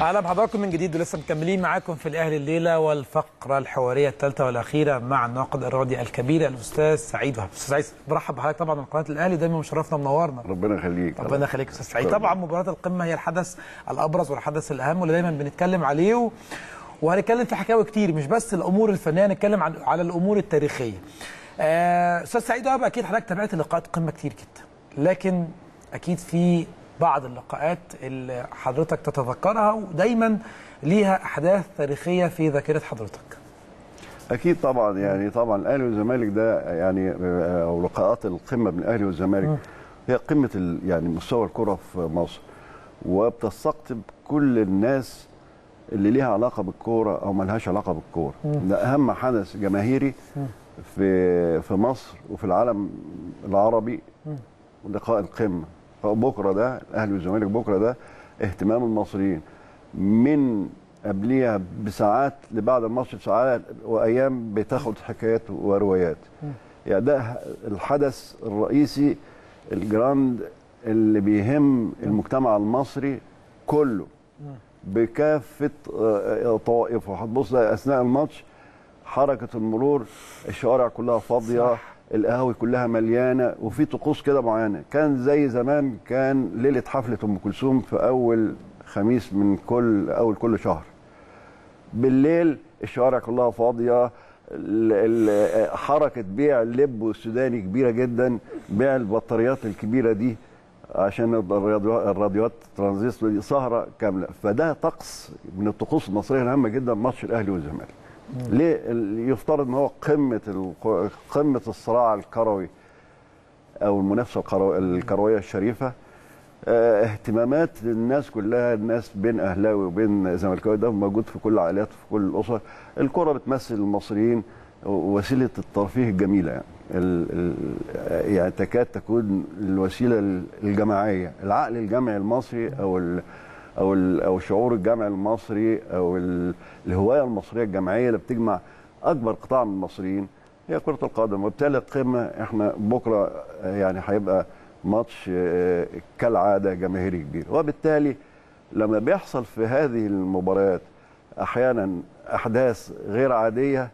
اهلا بحضراتكم من جديد ولسه مكملين معاكم في الاهلي الليله والفقره الحواريه الثالثه والاخيره مع الناقد الرياضي الكبير الاستاذ سعيد وهب استاذ سعيد برحب بحضرتك طبعا من قناه الاهلي دايما مشرفنا ومنورنا ربنا يخليك ربنا يخليك استاذ سعيد طبعا مباراه القمه هي الحدث الابرز والحدث الاهم واللي دايما بنتكلم عليه و... وهنتكلم في حكاوي كتير مش بس الامور الفنيه هنتكلم عن على الامور التاريخيه آه، استاذ سعيد وهب اكيد حضرتك تابعت لقاءات قمه كتير جدا لكن اكيد في بعض اللقاءات اللي حضرتك تتذكرها ودايما ليها احداث تاريخيه في ذاكره حضرتك اكيد طبعا يعني طبعا الاهلي والزمالك ده يعني او لقاءات القمه بين الاهلي والزمالك هي قمه ال- يعني مستوى الكره في مصر وبتستقطب كل الناس اللي ليها علاقه بالكوره او ما لهاش علاقه بالكوره ده اهم حدث جماهيري في في مصر وفي العالم العربي لقاء القمه بكره ده الاهلي والزمالك بكره ده اهتمام المصريين من قبليها بساعات لبعد الماتش بساعات وايام بتاخد حكايات وروايات يعني ده الحدث الرئيسي الجراند اللي بيهم المجتمع المصري كله بكافه آه، طوائفه هتبص اثناء الماتش حركه المرور الشوارع كلها فاضيه صح. القهاوي كلها مليانه وفي طقوس كده معينه كان زي زمان كان ليله حفله ام كلثوم في اول خميس من كل اول كل شهر بالليل الشوارع كلها فاضيه ال- ال- حركه بيع اللب السوداني كبيره جدا بيع البطاريات الكبيره دي عشان الراديو- الراديوات ترانزستور دي سهره كامله فده طقس من الطقوس المصريه الهامه جدا ماتش الاهلي والزمالك ليه ال- يفترض ان هو قمه ال- قمه الصراع الكروي او المنافسه الكرو- الكرويه الشريفه آه، اهتمامات الناس كلها الناس بين اهلاوي وبين زملكاوي ده موجود في كل العائلات وفي كل الاسر الكره بتمثل المصريين وسيله الترفيه الجميله يعني ال ال يعني تكاد تكون الوسيله الجماعيه العقل الجمعي المصري او ال او ال او الشعور الجمعي المصري او ال- الهوايه المصريه الجماعيه اللي بتجمع اكبر قطاع من المصريين هي كره القدم وبالتالي القمه احنا بكره آه، يعني هيبقى ماتش آه، كالعاده جماهيري كبير وبالتالي لما بيحصل في هذه المباريات احيانا احداث غير عاديه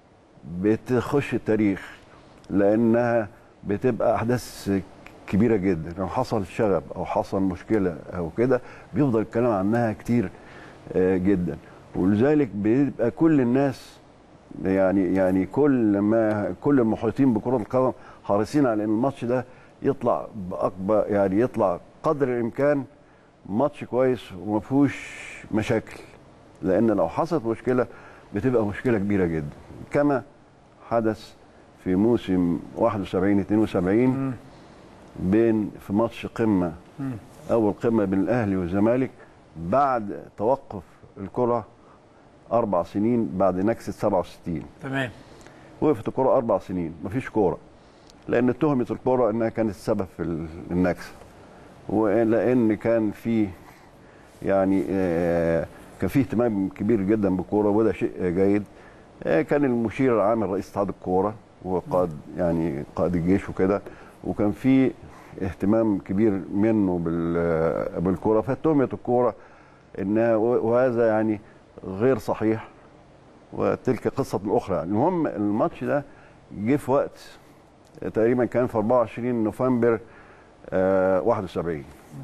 بتخش التاريخ لانها بتبقى احداث كبيره جدا لو حصل شغب او حصل مشكله او كده بيفضل الكلام عنها كتير آه، جدا ولذلك بيبقى كل الناس يعني يعني كل ما كل المحيطين بكره القدم حريصين على ان الماتش ده يطلع باكبر يعني يطلع قدر الامكان ماتش كويس وما فيهوش مشاكل لان لو حصلت مشكله بتبقى مشكله كبيره جدا كما حدث في موسم 71 72 بين في ماتش قمه اول قمه بين الاهلي والزمالك بعد توقف الكره اربع سنين بعد نكسه 67 تمام وقفت الكره اربع سنين مفيش كوره لان اتهمت الكوره انها كانت السبب في ال- النكسه ولان كان في يعني آه، كان في اهتمام كبير جدا بالكوره وده شيء جيد آه، كان المشير العام رئيس اتحاد الكوره وقائد يعني قائد الجيش وكده وكان في اهتمام كبير منه بال- بالكوره فاتهمت الكوره انها وهذا يعني غير صحيح وتلك قصة أخرى يعني المهم الماتش ده جه في وقت تقريبا كان في 24 نوفمبر آه 71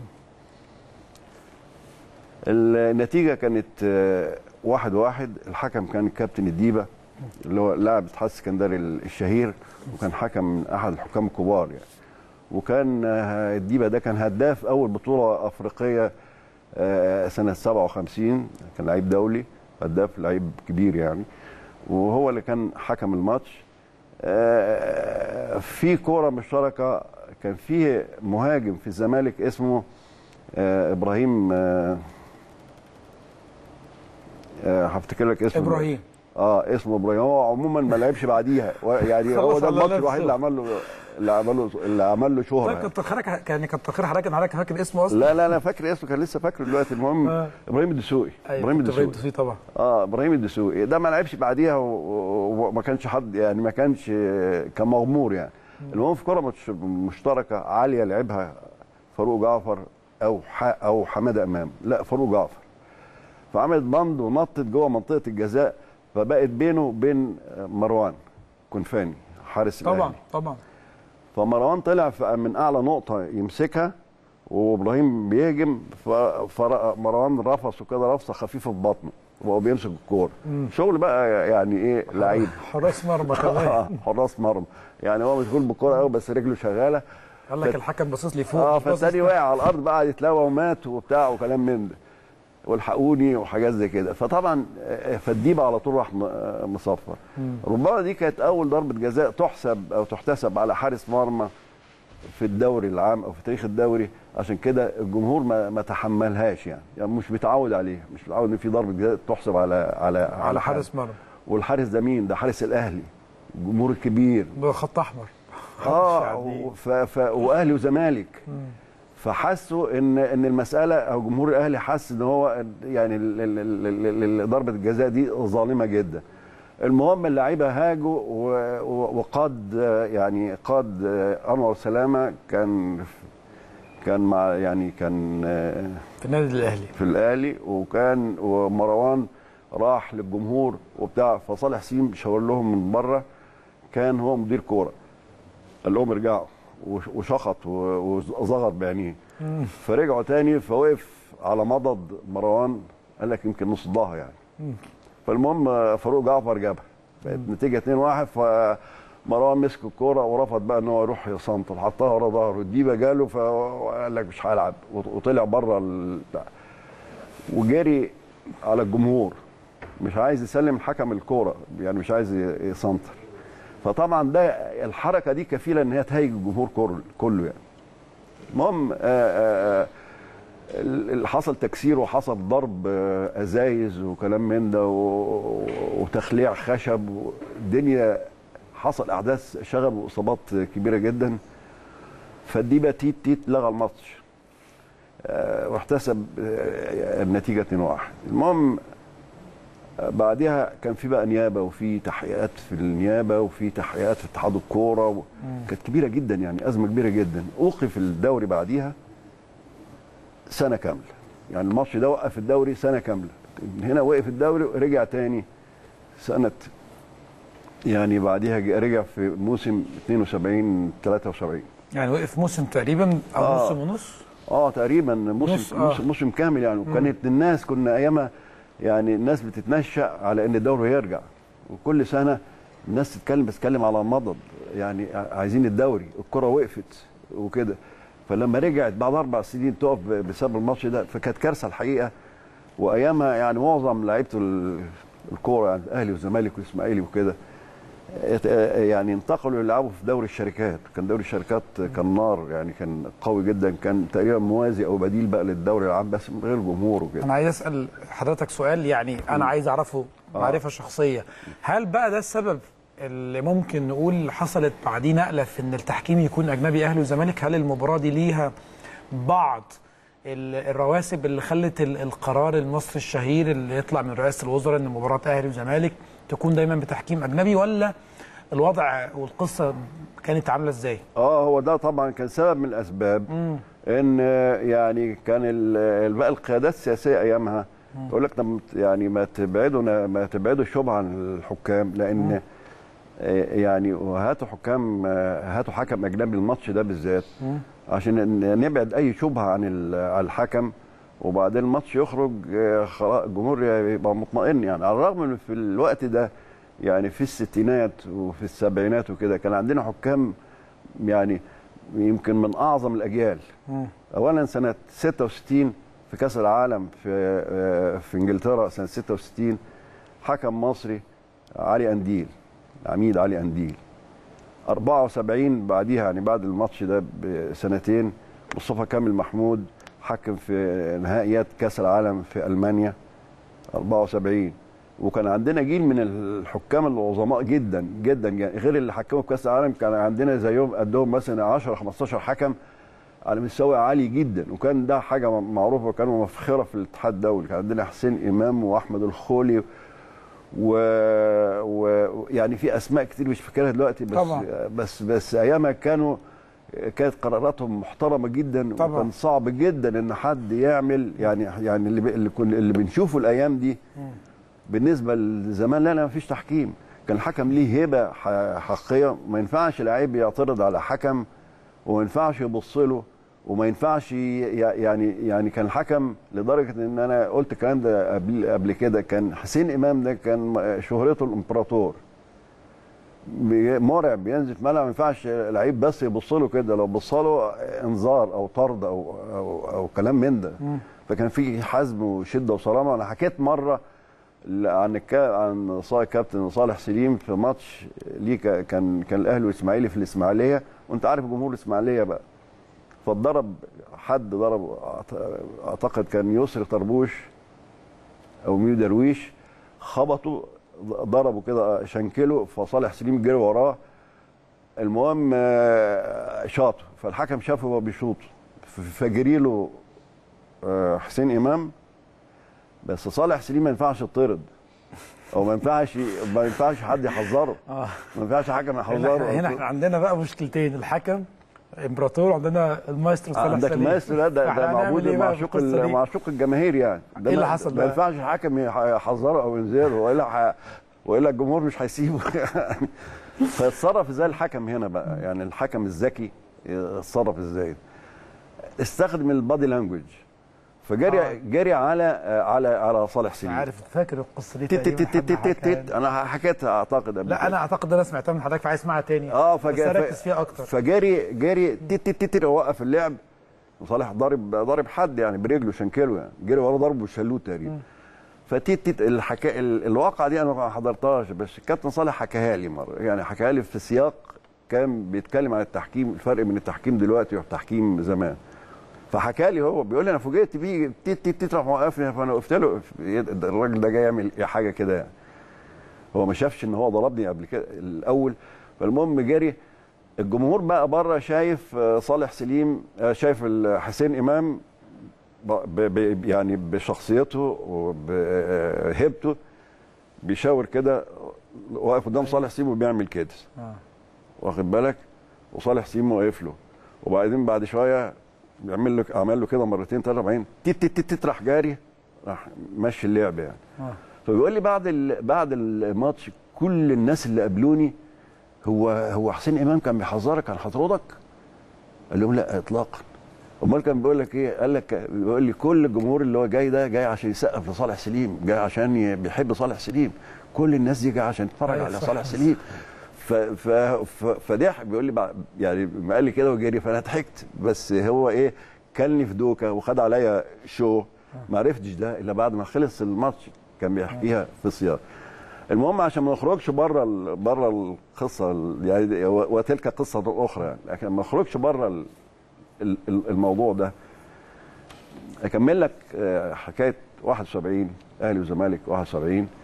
النتيجة كانت آه واحد واحد الحكم كان كابتن الديبة اللي هو لاعب اتحاد السكندري الشهير وكان حكم من أحد الحكام الكبار يعني وكان آه، الديبة ده كان هداف أول بطولة أفريقية آه، سنة 57 كان لعيب دولي هداف لعيب كبير يعني وهو اللي كان حكم الماتش آه، في كوره مشتركه كان فيه مهاجم في الزمالك اسمه آه، ابراهيم آه، آه، هفتكر لك اسمه ابراهيم اه اسمه ابراهيم هو عموما ما لعبش بعديها و- يعني هو خلص ده على الماتش نفسه. الوحيد اللي عمل له اللي عمل له اللي عمل له شهره طيب يعني. كنت حضرتك يعني كنت تاخير حضرتك ان حضرتك فاكر اسمه اصلا لا لا لا فاكر اسمه كان لسه فاكره دلوقتي المهم آه. ابراهيم الدسوقي ايوه ابراهيم كنت الدسوقي الدسوقي طبعا اه ابراهيم الدسوقي ده ما لعبش بعديها و- و- وما كانش حد يعني ما كانش كان مغمور يعني المهم في كره مش- مشتركه عاليه لعبها فاروق جعفر او ح... او حماده امام لا فاروق جعفر فعملت بند ونطت جوه منطقه الجزاء فبقت بينه وبين مروان كنفاني حارس طبعا الأهلي. طبعا فمروان طلع ف- من اعلى نقطه يمسكها وابراهيم بيهجم فمروان رفصه كده رفصه خفيفه في بطنه وهو بيمسك الكوره شغل بقى يعني ايه لعيب حراس مرمى كمان آه، حراس مرمى يعني هو مشغول بالكوره قوي بس رجله شغاله قال لك ف- الحكم باصص لي فوق اه مش باصص فالتاني تحت. وقع على الارض بقى قعد يتلوى ومات وبتاع وكلام من ده والحقوني وحاجات زي كده فطبعا آه، فالديبه على طول راح م- آه، مصفر ربما دي كانت اول ضربه جزاء تحسب او تحتسب على حارس مرمى في الدوري العام او في تاريخ الدوري عشان كده الجمهور ما, ما تحملهاش يعني يعني مش متعود عليها مش متعود ان في ضربه جزاء تحسب على على على حارس مرمى والحارس ده مين ده حارس الاهلي الجمهور الكبير بخط احمر اه شعبي. و- ف... ف... واهلي وزمالك فحسوا ان ان المساله او جمهور الاهلي حس ان هو يعني ال- ال- ال- ال- ال- ضربه الجزاء دي ظالمه جدا المهم اللعيبه هاجوا و- و- وقاد آه، يعني قاد آه، انور سلامه كان كان مع يعني كان آه، في النادي الاهلي في الاهلي وكان ومروان راح للجمهور وبتاع فصالح سيم شاور لهم من بره كان هو مدير كوره قال لهم ارجعوا وش- وشخط و- وزغر بعينيه فرجعوا تاني فوقف على مضض مروان قال لك يمكن نص ضها يعني فالمهم آه، فاروق جعفر جابها بقت نتيجه 2-1 فمروان مسك الكوره ورفض بقى ان هو يروح يسنطر حطها ورا ظهره الديبه جاله فقال لك مش هلعب وطلع بره ال... وجري على الجمهور مش عايز يسلم حكم الكوره يعني مش عايز ي- يسنطر فطبعا ده الحركه دي كفيله ان هي تهيج الجمهور كل- كله يعني المهم آه، آه، آه، اللي حصل تكسير وحصل ضرب آه، ازايز وكلام من ده و- وتخليع خشب والدنيا حصل احداث شغب واصابات كبيره جدا فالديبه تيت تيت لغى الماتش آه، واحتسب آه، النتيجه 2-1 المهم آه، بعدها كان في بقى نيابه وفي تحقيقات في النيابه وفي تحقيقات في اتحاد الكوره و... كانت كبيره جدا يعني ازمه كبيره جدا اوقف الدوري بعديها سنه كامله يعني الماتش ده وقف الدوري سنه كامله من هنا وقف الدوري ورجع تاني سنه يعني بعديها جه- رجع في موسم 72 73 يعني وقف موسم تقريبا او آه. موسم ونص اه تقريبا نص، موسم آه. موسم, موسم كامل يعني وكانت الناس كنا ايامها يعني الناس بتتنشأ على ان الدوري يرجع وكل سنه الناس تتكلم بتتكلم على مضض يعني عايزين الدوري الكره وقفت وكده فلما رجعت بعد اربع سنين تقف ب- بسبب الماتش ده فكانت كارثه الحقيقه وايامها يعني معظم لعيبه ال- الكوره يعني الاهلي والزمالك والاسماعيلي وكده ات- يعني انتقلوا يلعبوا في دوري الشركات كان دوري الشركات كان نار يعني كان قوي جدا كان تقريبا موازي او بديل بقى للدوري العام بس من غير جمهور وكده انا عايز اسال حضرتك سؤال يعني انا عايز اعرفه معرفه شخصيه هل بقى ده السبب اللي ممكن نقول حصلت بعديه نقله في ان التحكيم يكون اجنبي اهلي وزمالك هل المباراه دي ليها بعض ال- الرواسب اللي خلت ال- القرار المصري الشهير اللي يطلع من رئاسه الوزراء ان مباراه اهلي وزمالك تكون دايما بتحكيم اجنبي ولا الوضع والقصه كانت عامله ازاي؟ اه هو ده طبعا كان سبب من الاسباب ان آه، يعني كان ال- ال- بقى القيادات السياسيه ايامها يقول لك طب يعني ما تبعدوا ما تبعدوا الشبهه عن الحكام لان آه، يعني وهاتوا حكام آه، هاتوا حكم اجنبي الماتش ده بالذات عشان ن- نبعد اي شبهه عن ال- عن الحكم وبعدين الماتش يخرج آه، خلاص الجمهور يبقى مطمئن يعني على الرغم من في الوقت ده يعني في الستينات وفي السبعينات وكده كان عندنا حكام يعني يمكن من اعظم الاجيال اولا سنه 66 في كاس العالم في آه، في انجلترا سنه 66 حكم مصري علي انديل عميد علي انديل 74 بعديها يعني بعد الماتش ده بسنتين مصطفى كامل محمود حكم في نهائيات كاس العالم في المانيا 74 وكان عندنا جيل من الحكام العظماء جدا جدا يعني غير اللي حكموا في كاس العالم كان عندنا زيهم قدهم مثلا 10 15 حكم على مستوى عالي جدا وكان ده حاجه معروفه وكانوا مفخره في الاتحاد الدولي كان عندنا حسين امام واحمد الخولي و... و... يعني في اسماء كتير مش فاكرها دلوقتي بس طبعا. بس بس ايامها كانوا كانت قراراتهم محترمه جدا طبعاً. وكان صعب جدا ان حد يعمل يعني يعني اللي ب- اللي, كن اللي بنشوفه الايام دي بالنسبه لزمان لا لا مفيش تحكيم كان الحكم ليه هبه ح- حقيقيه ما ينفعش لعيب يعترض على حكم وما ينفعش يبص له وما ينفعش ي- يعني يعني كان الحكم لدرجه ان انا قلت الكلام ده قبل قبل كده كان حسين امام ده كان شهرته الامبراطور بي- مرعب بينزل في ملعب ما ينفعش لعيب بس يبص له كده لو بص له انذار او طرد او او, أو كلام من ده فكان في حزم وشده وصرامه انا حكيت مره ل- عن الكا... عن صالح كابتن صالح سليم في ماتش ليه ك- كان كان الاهلي والاسماعيلي في الاسماعيليه وانت عارف جمهور الاسماعيليه بقى فاتضرب حد ضرب أعت- اعتقد كان يسري طربوش او ميو درويش خبطوا ضربوا كده شنكله فصالح سليم جري وراه المهم آه، شاطه فالحكم شافه وهو بيشوط ف- فجري له آه، حسين امام بس صالح سليم ما ينفعش يطرد او ما ينفعش ما ينفعش حد يحذره اه ما ينفعش حكم هنا يحذره هنا احنا عندنا بقى مشكلتين الحكم امبراطور عندنا المايسترو صالح عندك سليم مايسترو ده ده, فاحنا ده هنعمل معبود إيه بقى معشوق بالقصة ال- دي؟ معشوق الجماهير يعني ده إيه اللي ما- حصل ما بقى؟ ينفعش الحكم يح- يحذره او ينذره والا ح- والا الجمهور مش هيسيبه فيتصرف ازاي الحكم هنا بقى يعني الحكم الذكي يتصرف ازاي استخدم البادي لانجوج فجري آه. جري على على على صالح سليم عارف فاكر القصه دي تت- تقريبا تت- حد تت- حكاها تت- لي. انا حكيتها اعتقد قبل لا كده. انا اعتقد انا سمعتها من حضرتك فعايز اسمعها تاني اه بس فجا اركز فيها اكتر فجري جري تيت تيت تيت وقف اللعب وصالح ضارب ضارب حد يعني برجله شنكله يعني جري وراه ضربه وشلوه تقريبا فتيت تيت الحكا... ال- الواقعه دي انا ما حضرتهاش بس الكابتن صالح حكاها لي مره يعني حكاها لي في سياق كان بيتكلم عن التحكيم الفرق بين التحكيم دلوقتي والتحكيم زمان فحكى لي هو بيقول لي انا فوجئت بيه تيت تيت تيت راح موقفني فانا وقفت له الراجل ده جاي يعمل حاجه كده يعني هو ما شافش ان هو ضربني قبل كده الاول فالمهم جري الجمهور بقى بره شايف آه، صالح سليم آه، شايف ال- حسين امام ب ب يعني بشخصيته وبهيبته بيشاور كده واقف قدام صالح سليم وبيعمل كده آه. واخد بالك وصالح سليم واقف له وبعدين بعد شويه بيعمل له عمل له كده مرتين ثلاثه بعدين تيت تيت تيت تيت راح جاري راح ماشي اللعب يعني آه. فبيقول لي بعد ال... بعد الماتش كل الناس اللي قابلوني هو هو حسين امام كان بيحذرك عن حضرتك قال لهم لا اطلاقا امال كان بيقول لك ايه قال لك بيقول لي كل الجمهور اللي هو جاي ده جاي عشان يسقف لصالح سليم جاي عشان ي- بيحب صالح سليم كل الناس دي جايه عشان تتفرج أيوة على صح. صالح سليم ف ف ف فضحك بيقول لي بع- يعني ما قال لي كده وجري فانا ضحكت بس هو ايه كلني في دوكه وخد عليا شو ما عرفتش ده الا بعد ما خلص الماتش كان بيحكيها في سياق المهم عشان ما نخرجش بره ال- بره القصه ال- يعني و- وتلك قصه اخرى يعني لكن ما نخرجش بره ال- ال- ال- الموضوع ده اكمل لك آه، حكايه 71 اهلي وزمالك 71 آه،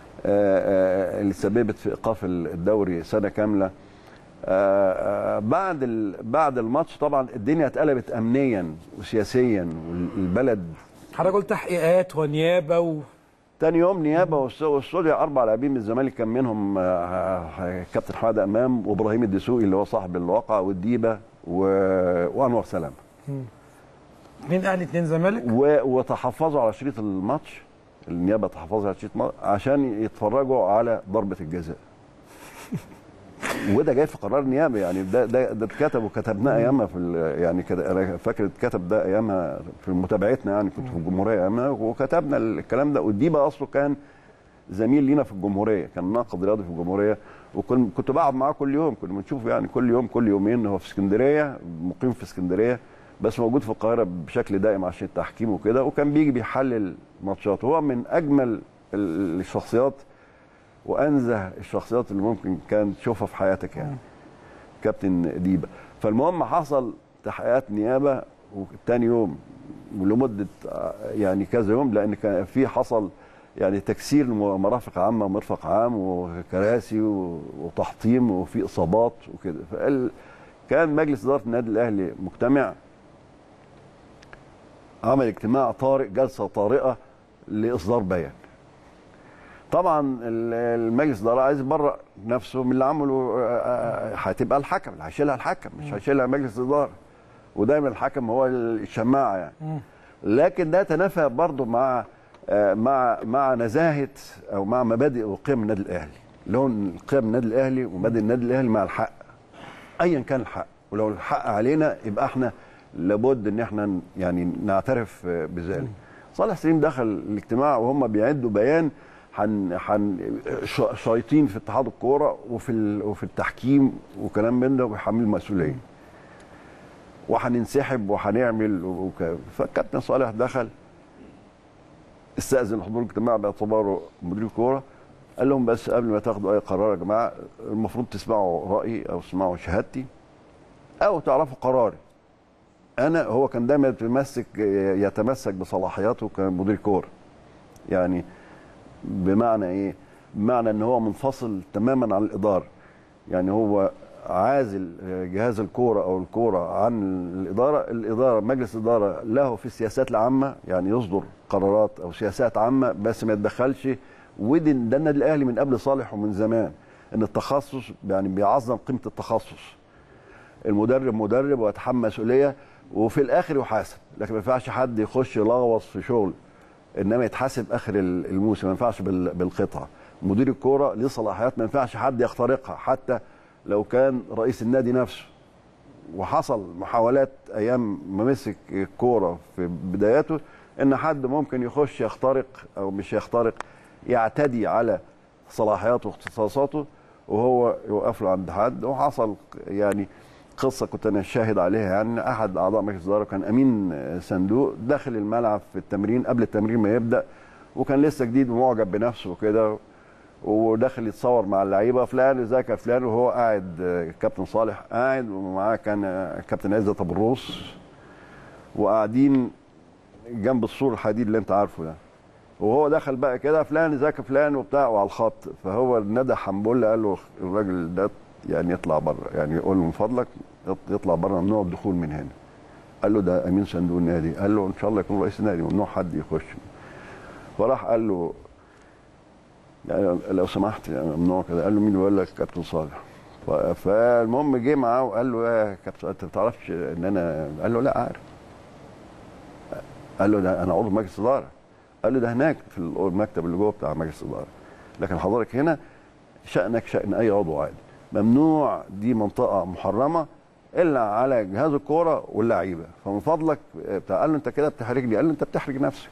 آه، اللي سببت في ايقاف الدوري سنه كامله آه، آه، بعد ال- بعد الماتش طبعا الدنيا اتقلبت امنيا وسياسيا والبلد حضرتك قلت تحقيقات ونيابه و... تاني يوم نيابه والس- والسعوديه اربع لاعبين من الزمالك كان منهم آه، آه، كابتن حماده امام وابراهيم الدسوقي اللي هو صاحب الواقعه والديبه و- وانور سلام اتنين اهلي اتنين زمالك و- وتحفظوا على شريط الماتش النيابه تحفظوا على شريط الماتش عشان يتفرجوا على ضربه الجزاء وده جاي في قرار نيابه يعني ده ده ده اتكتب وكتبناه ايامها في ال- يعني كده انا فاكر اتكتب ده ايامها في متابعتنا يعني كنت في الجمهوريه ايامها وكتبنا الكلام ده والديبه اصله كان زميل لينا في الجمهوريه كان ناقد رياضي في الجمهوريه وكنت كنت بقعد معاه كل يوم كنا بنشوفه يعني كل يوم كل يومين هو في اسكندريه مقيم في اسكندريه بس موجود في القاهره بشكل دائم عشان التحكيم وكده وكان بيجي بيحلل ماتشات هو من اجمل ال- الشخصيات وانزه الشخصيات اللي ممكن كانت تشوفها في حياتك يعني كابتن ديبا فالمهم حصل تحقيقات نيابه وتاني يوم ولمده آه، يعني كذا يوم لان كان في حصل يعني تكسير م- مرافق عامه ومرفق عام وكراسي و- وتحطيم وفي اصابات وكده فقال كان مجلس اداره النادي الاهلي مجتمع عمل اجتماع طارئ جلسه طارئه لاصدار بيان طبعا ال- المجلس الاداره عايز يبرأ نفسه من اللي عمله آه، آه، هتبقى الحكم اللي هيشيلها الحكم مش هيشيلها مجلس الاداره ودايما الحكم هو الشماعه يعني لكن ده تنافى برضه مع آه، مع مع نزاهه او مع مبادئ وقيم النادي الاهلي لون قيم النادي الاهلي ومبادئ النادي الاهلي مع الحق ايا كان الحق ولو الحق علينا يبقى احنا لابد ان احنا ن- يعني نعترف آه، بذلك صالح سليم دخل الاجتماع وهم بيعدوا بيان حن حن ش- شايطين في اتحاد الكوره وفي ال- وفي التحكيم وكلام من ده ويحمل المسؤوليه وهننسحب وهنعمل وك... فالكابتن صالح دخل استاذن حضور الاجتماع باعتباره مدير الكوره قال لهم بس قبل ما تاخدوا اي قرار يا جماعه المفروض تسمعوا رايي او تسمعوا شهادتي او تعرفوا قراري انا هو كان دايما يتمسك يتمسك بصلاحياته كمدير كوره يعني بمعنى ايه بمعنى ان هو منفصل تماما عن الاداره يعني هو عازل جهاز الكوره او الكوره عن الاداره الاداره مجلس الاداره له في السياسات العامه يعني يصدر قرارات او سياسات عامه بس ما يتدخلش ودي ده النادي الاهلي من قبل صالح ومن زمان ان التخصص يعني بيعظم قيمه التخصص المدرب مدرب ويتحمل مسؤوليه وفي الاخر يحاسب لكن ما ينفعش حد يخش يلغوص في شغل انما يتحاسب اخر الموسم ما ينفعش بال- بالقطعه مدير الكوره ليه صلاحيات ما ينفعش حد يخترقها حتى لو كان رئيس النادي نفسه وحصل محاولات ايام ما مسك الكوره في بداياته ان حد ممكن يخش يخترق او مش يخترق يعتدي على صلاحياته واختصاصاته وهو يوقف له عند حد وحصل يعني قصه كنت انا شاهد عليها يعني احد اعضاء مجلس الاداره كان امين صندوق داخل الملعب في التمرين قبل التمرين ما يبدا وكان لسه جديد ومعجب بنفسه وكده وداخل يتصور مع اللعيبه فلان ازيك يا فلان وهو قاعد آه، الكابتن صالح قاعد ومعاه كان آه، الكابتن عزت ابو الروس وقاعدين جنب السور الحديد اللي انت عارفه ده وهو دخل بقى كده فلان ازيك يا فلان وبتاع وعلى الخط فهو ندى حنبله قال له الراجل ده يعني يطلع بره يعني يقول له من فضلك يطلع بره ممنوع الدخول من هنا قال له ده امين صندوق النادي قال له ان شاء الله يكون رئيس النادي ممنوع حد يخش فراح قال له يعني لو سمحت يعني ممنوع كده قال له مين بيقول لك كابتن صالح ف- فالمهم جه معاه وقال له يا كابتن انت ما تعرفش ان انا قال له لا عارف قال له ده انا عضو مجلس اداره قال له ده هناك في المكتب اللي جوه بتاع مجلس الاداره لكن حضرتك هنا شانك شان اي عضو عادي ممنوع دي منطقه محرمه الا على جهاز الكوره واللعيبه فمن فضلك بتاع قال له انت كده بتحرجني قال له انت بتحرج نفسك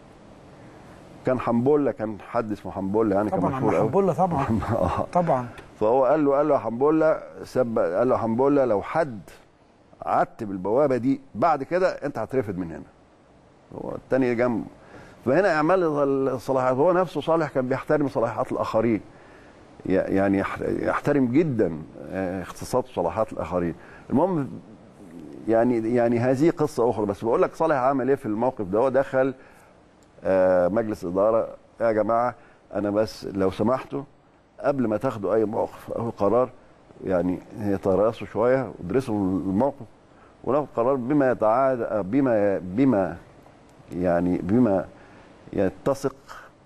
كان حنبله كان حد اسمه حنبله يعني كان طبعا مشهور عم قوي حنبله طبعا آه. طبعا فهو قال له قال له يا حنبله سب قال له يا حنبله لو حد عتب البوابه دي بعد كده انت هترفد من هنا هو التاني جنبه فهنا اعمال الصلاحيات هو نفسه صالح كان بيحترم صلاحيات الاخرين ي- يعني يح- يحترم جدا آه، اختصاصات وصلاحيات الاخرين المهم يعني يعني هذه قصه اخرى بس بقول لك صالح عمل ايه في الموقف ده هو دخل آه، مجلس اداره يا جماعه انا بس لو سمحتوا قبل ما تاخدوا اي موقف او قرار يعني تراسوا شويه وادرسوا الموقف وناخد قرار بما يتعاد بما بما يعني بما يتسق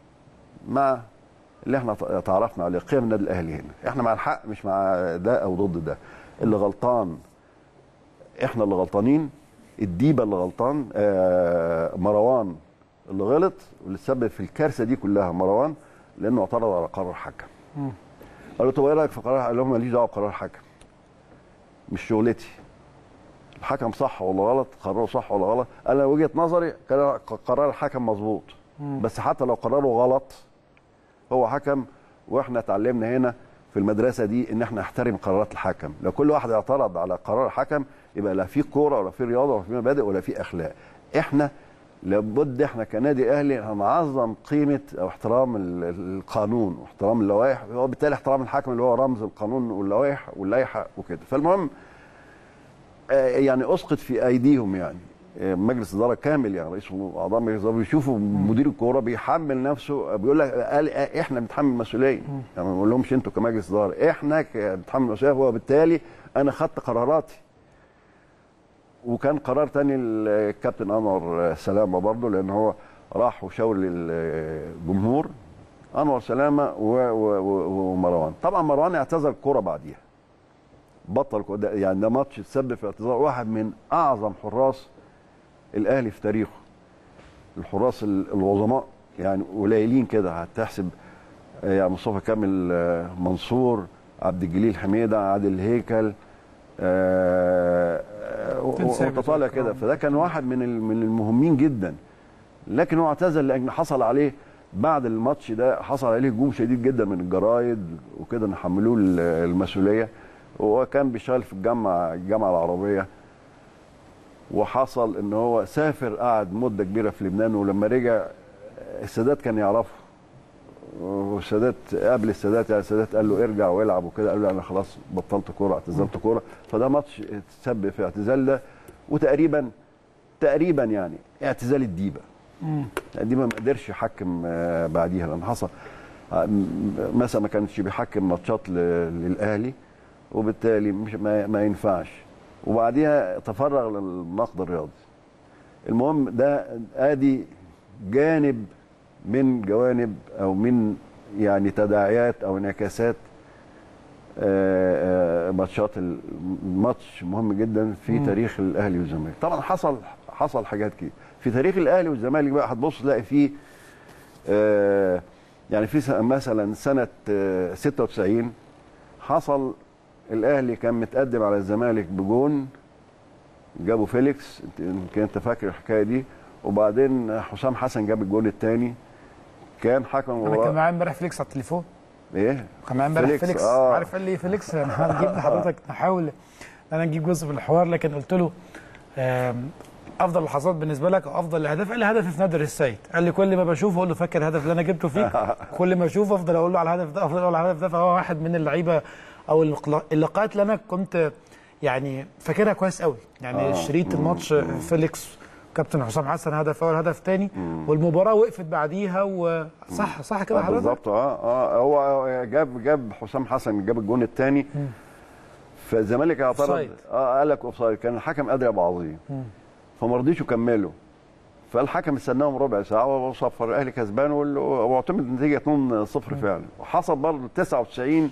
مع اللي احنا تعرفنا عليه قيم النادي الاهلي هنا احنا مع الحق مش مع ده او ضد ده اللي غلطان احنا اللي غلطانين الديبه اللي غلطان آه مروان اللي غلط واللي سبب في الكارثه دي كلها مروان لانه اعترض على قرار حكم قال له طب ايه رايك في قرار قال لهم ماليش دعوه بقرار حكم مش شغلتي الحكم صح ولا غلط قراره صح ولا غلط انا وجهه نظري كان قرار الحكم مظبوط بس حتى لو قراره غلط هو حكم واحنا اتعلمنا هنا في المدرسه دي ان احنا نحترم قرارات الحكم لو كل واحد اعترض على قرار الحكم يبقى لا في كوره ولا في رياضه ولا في مبادئ ولا في اخلاق احنا لابد احنا كنادي اهلي هنعظم قيمه او احترام ال- ال- القانون واحترام اللوائح وبالتالي احترام الحكم اللي هو رمز القانون واللوائح واللائحه وكده فالمهم آه، يعني اسقط في ايديهم يعني آه، مجلس اداره كامل يعني رئيس واعضاء مجلس الاداره بيشوفوا مدير الكوره بيحمل نفسه بيقول لك قال آه، احنا بنتحمل المسؤوليه يعني ما بقول انتوا كمجلس اداره احنا ك- بنتحمل المسؤوليه وبالتالي انا خدت قراراتي وكان قرار تاني الكابتن انور سلامه برضه لان هو راح وشاور للجمهور انور سلامه و- و- و- ومروان طبعا مروان اعتزل الكوره بعديها بطل كورة. ده- يعني ده ماتش تسبب في اعتزال واحد من اعظم حراس الاهلي في تاريخه الحراس ال- العظماء يعني قليلين كده هتحسب آه، يعني مصطفى كامل آه، منصور عبد الجليل حميده عادل هيكل آه، آه، و- تنسى وانت طالع بتذكرهم. كده فده كان واحد من ال- من المهمين جدا لكن هو اعتزل لان حصل عليه بعد الماتش ده حصل عليه هجوم شديد جدا من الجرايد وكده ان حملوه ال- المسؤوليه وهو كان بيشتغل في الجامعه الجامعه العربيه وحصل ان هو سافر قعد مده كبيره في لبنان ولما رجع السادات كان يعرفه والسادات قبل السادات يعني السادات قال له ارجع والعب وكده قال له انا خلاص بطلت كوره اعتزلت كوره فده ماتش تسبب في اعتزال ده وتقريبا تقريبا يعني اعتزال الديبه الديبه ما قدرش يحكم آه، بعديها لان حصل آه، م- مثلا ما كانش بيحكم ماتشات ل- للاهلي وبالتالي مش ما, ما ينفعش وبعديها تفرغ للنقد الرياضي المهم ده ادي جانب من جوانب او من يعني تداعيات او انعكاسات آه، آه، ماتشات الماتش مهم جدا في تاريخ الاهلي والزمالك طبعا حصل حصل حاجات كتير في تاريخ الاهلي والزمالك بقى هتبص تلاقي فيه آه، يعني في س- مثلا سنه آه، 96 حصل الاهلي كان متقدم على الزمالك بجون جابوا فيليكس انت- يمكن انت فاكر الحكايه دي وبعدين حسام حسن جاب الجون الثاني كان حكم انا كان ورا معايا امبارح فليكس على التليفون ايه كان معايا امبارح فيليكس، فيليكس آه. عارف قال لي إيه فيليكس انا هنجيب لحضرتك نحاول ان انا نجيب جزء من الحوار لكن قلت له آم، افضل لحظات بالنسبه لك او افضل هدف قال لي هدفي في نادر السيد قال لي كل ما بشوفه اقول له فاكر الهدف اللي انا جبته فيك كل ما اشوفه افضل اقول له على الهدف ده افضل اقول على الهدف ده فهو واحد من اللعيبه او اللق- اللقاءات اللي انا كنت يعني فاكرها كويس قوي يعني آه. شريط الماتش فيليكس كابتن حسام حسن هدف اول هدف تاني والمباراه وقفت بعديها وصح صح كده آه حضرتك بالظبط اه اه هو جاب جاب حسام حسن جاب الجون الثاني فالزمالك اعترض أوفسايد. اه قال لك اوفسايد كان الحكم ادري ابو عظيم فما رضيش يكملوا فالحكم استناهم ربع ساعه وصفر الاهلي كسبان وال- واعتمد النتيجه 2-0 فعلا وحصل برضه 99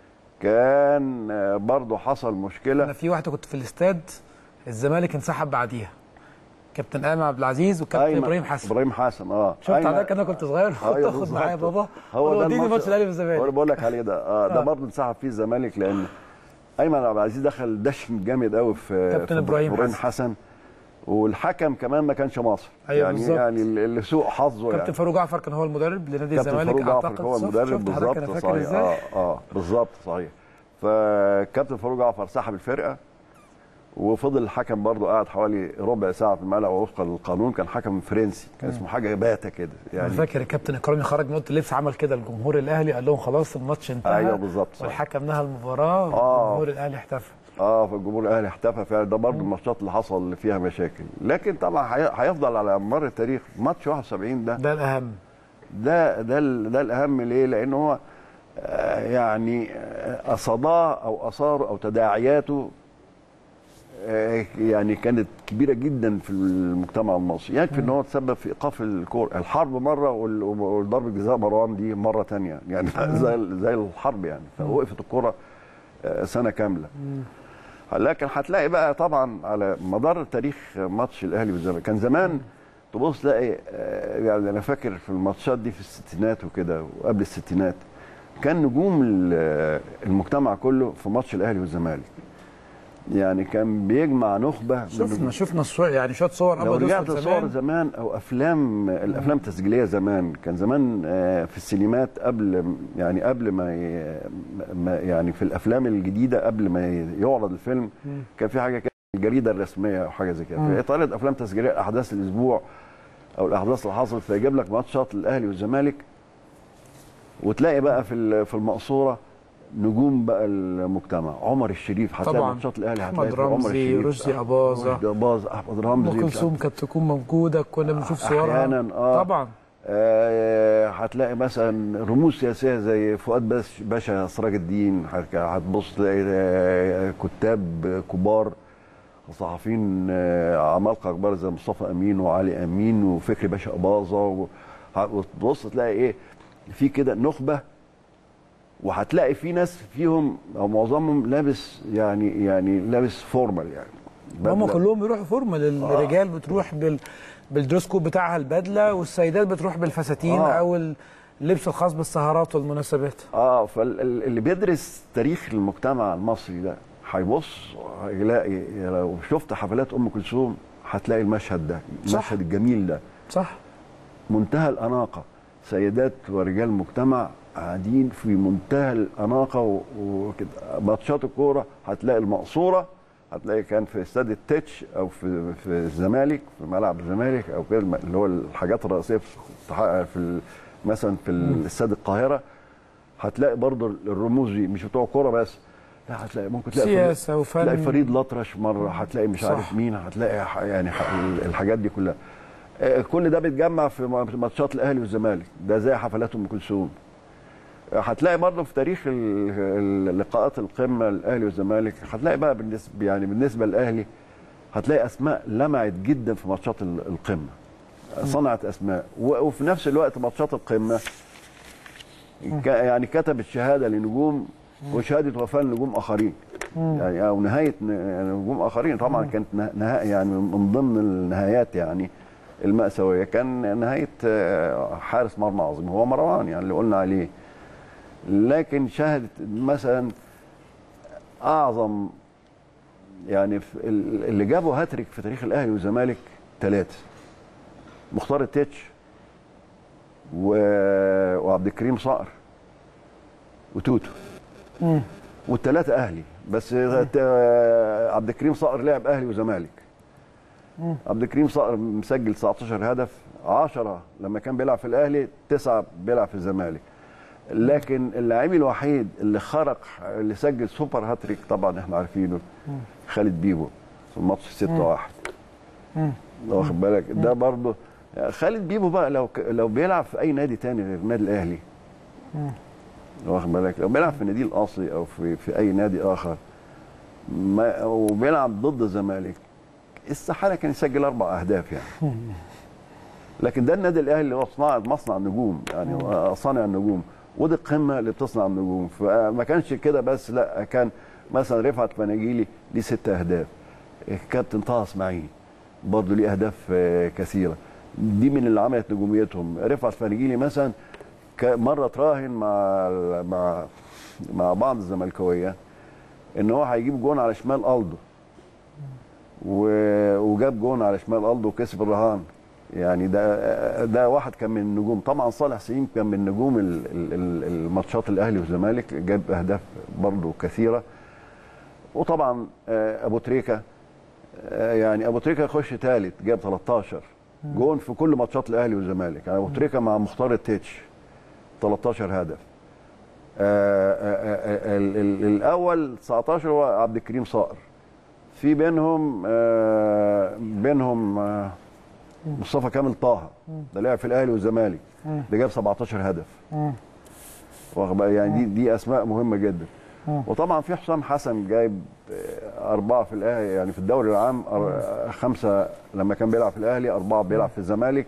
كان آه، برضه حصل مشكله انا في واحده كنت في الاستاد الزمالك انسحب بعديها كابتن ايمن عبد العزيز وكابتن أيمن- ابراهيم حسن ابراهيم حسن اه شفت أيمن- حضرتك انا كنت صغير كنت أيوة اخد بالظبط. معايا بابا هو ده وديني ماتش الاهلي هو اللي والزمالك بقول لك عليه ده اه ده آه. برضه انسحب فيه الزمالك لان ايمن عبد العزيز دخل دشن جامد قوي في كابتن في إبراهيم ابراهيم حسن. حسن والحكم كمان ما كانش مصري أيوة يعني بالظبط. يعني اللي سوء حظه كابتن يعني فاروق جعفر كان هو المدرب لنادي كابتن الزمالك فاروق جعفر اعتقد هو شفت- المدرب شفت حضرتك بالظبط انا فاكر صحيح ازاي اه اه بالظبط صحيح فكابتن فاروق جعفر سحب الفرقه وفضل الحكم برضه قاعد حوالي ربع ساعه في الملعب وفقا للقانون كان حكم فرنسي كان اسمه حاجه باتا كده انا يعني فاكر الكابتن اكرامي خرج من اوضه اللبس عمل كده الجمهور الاهلي قال لهم خلاص الماتش انتهى ايوه بالظبط صح. والحكم نهى المباراه آه. والجمهور الاهلي احتفل اه فالجمهور الاهلي احتفى فعلا ده برضه الماتشات اللي حصل فيها مشاكل لكن طبعا هي- هيفضل على مر التاريخ ماتش 71 ده ده الاهم ده ده ال- ده الاهم ليه؟ لان هو آه، يعني آه، صداه او اثاره او تداعياته آه، يعني كانت كبيره جدا في المجتمع المصري يكفي ان هو تسبب في ايقاف الكوره الحرب مره وال- والضرب جزاء مروان دي مره تانية يعني زي زي الحرب يعني فوقفت الكوره آه، سنه كامله لكن هتلاقي بقى طبعا على مدار تاريخ ماتش الاهلي والزمالك كان زمان تبص تلاقي آه، يعني انا فاكر في الماتشات دي في الستينات وكده وقبل الستينات كان نجوم ال- المجتمع كله في ماتش الاهلي والزمالك يعني كان بيجمع نخبه من شفنا شفنا الصور يعني شويه صور لو ابيض رجعت واسود صور زمان زمان او افلام الافلام التسجيليه زمان كان زمان آه، في السينمات قبل يعني قبل ما ي- ما- يعني في الافلام الجديده قبل ما يعرض الفيلم كان في حاجه كده الجريده الرسميه او حاجه زي كده مم. فيطلع افلام تسجيليه احداث الاسبوع او الاحداث اللي حصلت فيجيب لك ماتشات الاهلي والزمالك وتلاقي بقى في ال- في المقصوره نجوم بقى المجتمع عمر الشريف هتلاقي طبعا ماتشات الاهلي احمد هتلاقي في عمر رمزي الشريف رشدي اباظه رشدي اباظه احمد ام رمزي كلثوم كانت تكون موجوده كنا بنشوف صورها أحياناً، آه. طبعا آه، هتلاقي مثلا رموز سياسيه زي فؤاد باش- باشا سراج الدين هت- هتبص تلاقي آه، كتاب كبار صحفيين آه، عمالقه كبار زي مصطفى امين وعلي امين وفكري باشا اباظه و- ه- وتبص تلاقي ايه في كده نخبه وهتلاقي في ناس فيهم او معظمهم لابس يعني يعني لابس فورمال يعني هم بدلة. كلهم بيروحوا فورمال الرجال بتروح بال بالدريس كود بتاعها البدله والسيدات بتروح بالفساتين آه. او اللبس الخاص بالسهرات والمناسبات اه فاللي بيدرس تاريخ المجتمع المصري ده هيبص هيلاقي لو شفت حفلات ام كلثوم هتلاقي المشهد ده صح. المشهد الجميل ده صح منتهى الاناقه سيدات ورجال مجتمع قاعدين في منتهى الاناقه و- وكده ماتشات الكوره هتلاقي المقصوره هتلاقي كان في استاد التتش او في في الزمالك في ملعب الزمالك او كده اللي هو الحاجات الرئيسيه في في ال- مثلا في استاد القاهره هتلاقي برضه الرموز دي مش بتوع كوره بس لا هتلاقي ممكن تلاقي سياسة فريد- وفن. تلاقي فريد الأطرش مره هتلاقي مش صح. عارف مين هتلاقي ح- يعني ح- الحاجات دي كلها آه، كل ده بيتجمع في م- ماتشات الاهلي والزمالك ده زي حفلات ام كلثوم آه، هتلاقي برضه في تاريخ ال- ال- لقاءات القمه الاهلي والزمالك هتلاقي بقى بالنسبه يعني بالنسبه للاهلي هتلاقي اسماء لمعت جدا في ماتشات ال- القمه صنعت اسماء و- وفي نفس الوقت ماتشات القمه ك- يعني كتبت شهاده لنجوم وشهاده وفاه لنجوم اخرين يعني او نهايه ن- يعني نجوم اخرين طبعا كانت نه- نهايه يعني من ضمن النهايات يعني المأساوية كان نهاية آه، حارس مرمى عظيم هو مروان يعني اللي قلنا عليه لكن شهدت مثلا أعظم يعني في ال- اللي جابوا هاتريك في تاريخ الأهلي والزمالك ثلاثة مختار التتش و... وعبد الكريم صقر وتوتو والثلاثة أهلي بس آه، عبد الكريم صقر لعب أهلي وزمالك عبد الكريم صقر مسجل 19 هدف 10 لما كان بيلعب في الاهلي 9 بيلعب في الزمالك لكن اللاعب الوحيد اللي خرق اللي سجل سوبر هاتريك طبعا احنا عارفينه خالد بيبو في الماتش 6 1 واخد بالك ده برضه خالد بيبو بقى لو ك- لو بيلعب في اي نادي تاني غير النادي الاهلي واخد بالك لو بيلعب في النادي الاصلي او في في اي نادي اخر ما وبيلعب ضد الزمالك استحاله كان يسجل اربع اهداف يعني لكن ده النادي الاهلي اللي هو صناعه مصنع النجوم يعني هو صانع النجوم ودي القمه اللي بتصنع النجوم فما كانش كده بس لا كان مثلا رفعت فناجيلي ليه ست اهداف الكابتن طه اسماعيل برضه ليه اهداف آه، كثيره دي من اللي عملت نجوميتهم رفعت فناجيلي مثلا ك- مره تراهن مع مع مع بعض الزملكاويه ان هو هيجيب جون على شمال الدو و- وجاب جون على شمال الدو وكسب الرهان يعني ده ده واحد كان من النجوم طبعا صالح سليم كان من نجوم ال- ال- ال- الماتشات الاهلي والزمالك جاب اهداف برضه كثيره وطبعا آه، ابو تريكه آه، يعني ابو تريكه يخش ثالث جاب 13 جون في كل ماتشات الاهلي والزمالك يعني ابو تريكه مع مختار التتش 13 هدف آه، آه، آه، ال- ال- الاول 19 هو عبد الكريم صقر في بينهم آه، بينهم آه، مصطفى كامل طه ده لعب في الاهلي والزمالك ده جاب 17 هدف واخد بالك؟ يعني دي دي اسماء مهمه جدا وطبعا في حسام حسن جايب آه، اربعه في الاهلي يعني في الدوري العام أر- خمسه لما كان بيلعب في الاهلي اربعه بيلعب في الزمالك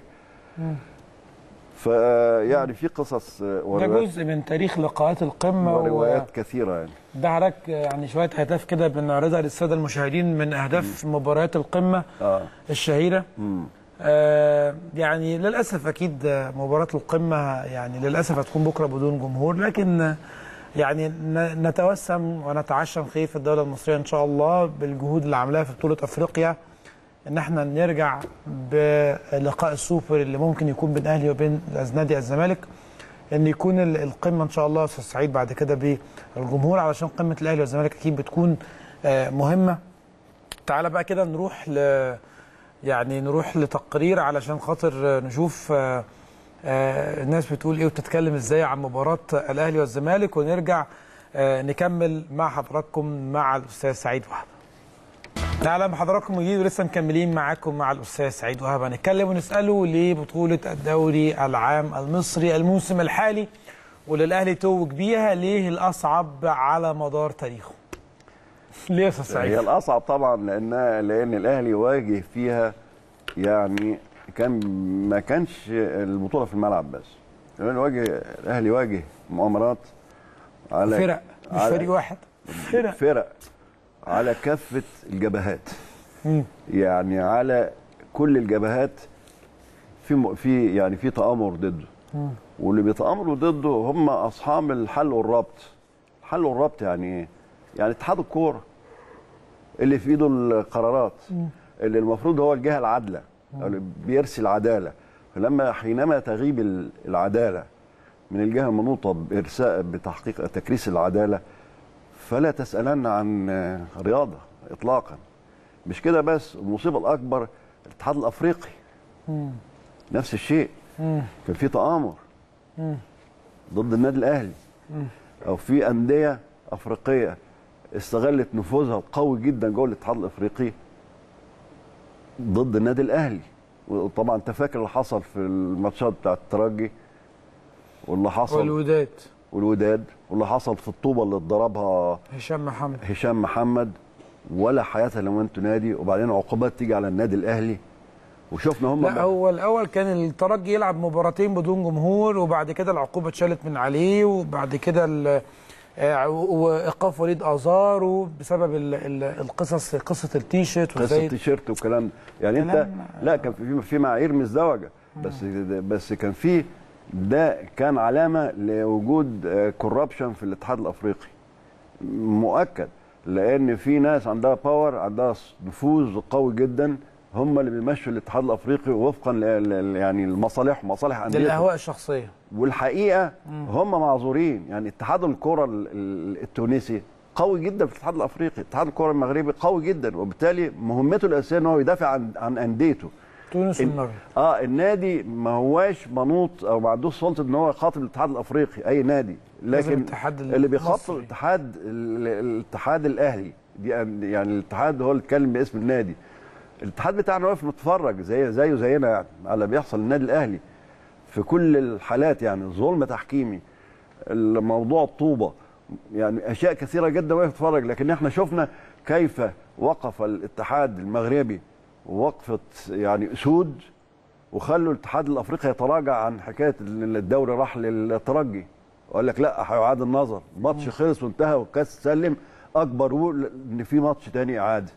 فيعني في قصص آه، ده وروايات, جزء من تاريخ لقاءات القمه و... وروايات كثيره يعني ده حضرتك يعني شويه اهداف كده بنعرضها للساده المشاهدين من اهداف مباريات القمه اه الشهيره مم. آه يعني للاسف اكيد آه، مباراه القمه يعني للاسف هتكون بكره بدون جمهور لكن آه، يعني ن- نتوسم ونتعشم خير في الدوله المصريه ان شاء الله بالجهود اللي عاملاها في بطوله افريقيا ان احنا نرجع بلقاء السوبر اللي ممكن يكون بين اهلي وبين نادي الزمالك ان يكون ال- القمه ان شاء الله استاذ سعيد بعد كده بالجمهور علشان قمه الاهلي والزمالك اكيد بتكون آه، مهمه تعالى بقى كده نروح ل يعني نروح لتقرير علشان خاطر آه، نشوف آه، آه، الناس بتقول ايه وبتتكلم ازاي عن مباراه الاهلي والزمالك ونرجع آه، نكمل مع حضراتكم مع الاستاذ سعيد وهب اهلا بحضراتكم من جديد ولسه مكملين معاكم مع الاستاذ سعيد وهب هنتكلم ونساله لبطوله الدوري العام المصري الموسم الحالي واللي الاهلي توج بيها ليه الاصعب على مدار تاريخه ليه يا استاذ هي سعيد الاصعب طبعا لان لان الاهلي واجه فيها يعني كان ما كانش البطوله في الملعب بس الواجه الاهلي واجه مؤامرات على فرق مش على- فريق واحد فرق فرق على كافه الجبهات مم. يعني على كل الجبهات في م- في يعني في تآمر ضده واللي بيتآمروا ضده هم اصحاب الحل والربط الحل والربط يعني ايه؟ يعني اتحاد الكوره اللي في ايده القرارات اللي المفروض هو الجهه العادله أو اللي بيرسي العداله فلما حينما تغيب ال- العداله من الجهه المنوطه بارساء بتحقيق تكريس العداله فلا تسالن عن آه، رياضه اطلاقا مش كده بس المصيبه الاكبر الاتحاد الافريقي نفس الشيء كان في تآمر ضد النادي الاهلي او في انديه افريقيه استغلت نفوذها القوي جدا جوه الاتحاد الافريقي ضد النادي الاهلي وطبعا انت فاكر اللي حصل في الماتشات بتاعت الترجي واللي حصل والوداد والوداد واللي حصل في الطوبه اللي اتضربها هشام محمد هشام محمد ولا حياه لمن تنادي وبعدين عقوبات تيجي على النادي الاهلي وشفنا هم لا هو الاول كان الترجي يلعب مباراتين بدون جمهور وبعد كده العقوبه اتشالت من عليه وبعد كده ال- آه، وايقاف وليد ازارو بسبب ال- ال- القصص قصه التيشيرت قصه وازاي التيشيرت وكلام يعني انت كلام- لا كان في في معايير مزدوجه بس بس كان في ده كان علامه لوجود كوربشن في الاتحاد الافريقي مؤكد لان في ناس عندها باور عندها نفوذ قوي جدا هم اللي بيمشوا الاتحاد الافريقي وفقا ل- ل- يعني المصالح مصالح انديتهم للاهواء الشخصيه والحقيقه هم معذورين يعني اتحاد الكره ال- ال- التونسي قوي جدا في الاتحاد الافريقي اتحاد الكره المغربي قوي جدا وبالتالي مهمته الاساسيه ان هو يدافع عن عن انديته تونس ال- والمغرب اه النادي ما هواش منوط او ما عندوش سلطه ان هو يخاطب الاتحاد الافريقي اي نادي لازم لكن الاتحاد اللي بيخاطب المصري. الاتحاد ال- الاتحاد الاهلي دي يعني الاتحاد هو اللي اتكلم باسم النادي الاتحاد بتاعنا واقف متفرج زي زيه زينا يعني على اللي بيحصل للنادي الاهلي في كل الحالات يعني ظلم تحكيمي الموضوع الطوبه يعني اشياء كثيره جدا واقف يتفرج لكن احنا شفنا كيف وقف الاتحاد المغربي وقفه يعني اسود وخلوا الاتحاد الافريقي يتراجع عن حكايه ان الدوري راح للترجي وقال لك لا هيعاد النظر ماتش خلص وانتهى والكاس سلم اكبر وقول ان في ماتش تاني اعاده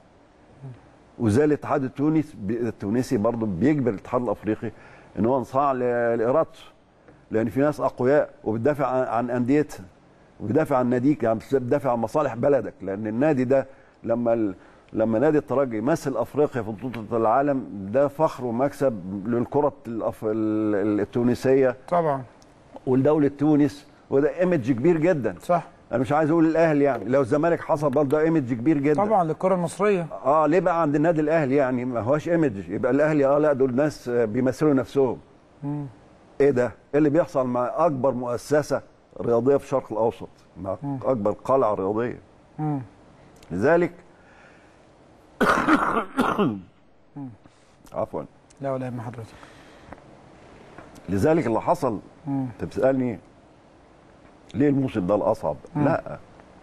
وزي الاتحاد التونسي التونسي برضه بيجبر الاتحاد الافريقي ان هو انصاع ل- لارادته لان في ناس اقوياء وبتدافع عن- عن انديتها وبتدافع عن ناديك يعني بتدافع عن مصالح بلدك لان النادي ده لما ال... لما نادي الترجي يمثل افريقيا في بطوله العالم ده فخر ومكسب للكره الأف... ال- التونسيه طبعا ولدوله تونس وده ايمج كبير جدا صح انا مش عايز اقول الاهلي يعني لو الزمالك حصل برضه ده ايمج كبير جدا طبعا للكره المصريه اه ليه بقى عند النادي الاهلي يعني ما هوش ايمج يبقى الاهلي اه لا دول ناس آه، بيمثلوا نفسهم ايه ده ايه اللي بيحصل مع اكبر مؤسسه رياضيه في الشرق الاوسط مع اكبر قلعه رياضيه لذلك عفوا لا ولا يهم حضرتك لذلك اللي حصل انت بتسالني ليه الموسم ده الاصعب لا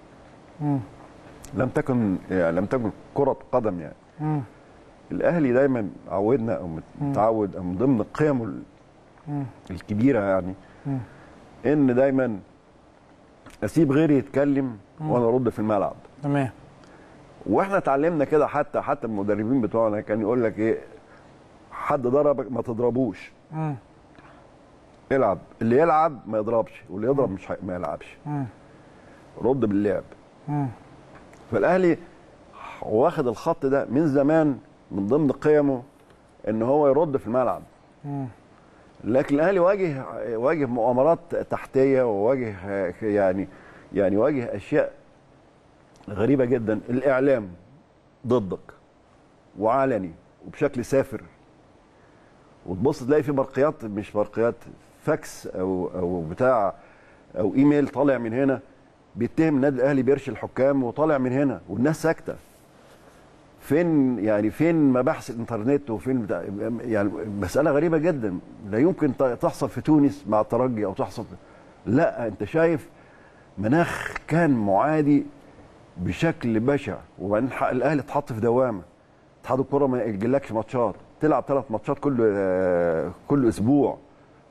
لم تكن يعني لم تكن كره قدم يعني الاهلي دايما عودنا او متعود او من ضمن قيمه ال- الكبيره يعني ان دايما اسيب غيري يتكلم وانا ارد في الملعب تمام واحنا اتعلمنا كده حتى حتى المدربين بتوعنا كان يقول لك ايه حد ضربك ما تضربوش مم. العب اللي يلعب ما يضربش واللي يضرب مش هي- ما يلعبش مم. رد باللعب مم. فالاهلي واخد الخط ده من زمان من ضمن قيمه ان هو يرد في الملعب مم. لكن الاهلي واجه واجه مؤامرات تحتيه وواجه يعني يعني واجه اشياء غريبه جدا الاعلام ضدك وعلني وبشكل سافر وتبص تلاقي في برقيات مش برقيات فاكس او او بتاع او ايميل طالع من هنا بيتهم النادي الاهلي بيرشي الحكام وطالع من هنا والناس ساكته فين يعني فين مباحث الانترنت وفين بتاع يعني مساله غريبه جدا لا يمكن ت- تحصل في تونس مع الترجي او تحصل لا انت شايف مناخ كان معادي بشكل بشع وبعدين ح- الاهلي اتحط في دوامه اتحاد الكره ما يجيلكش ماتشات تلعب ثلاث ماتشات كل آه، كل اسبوع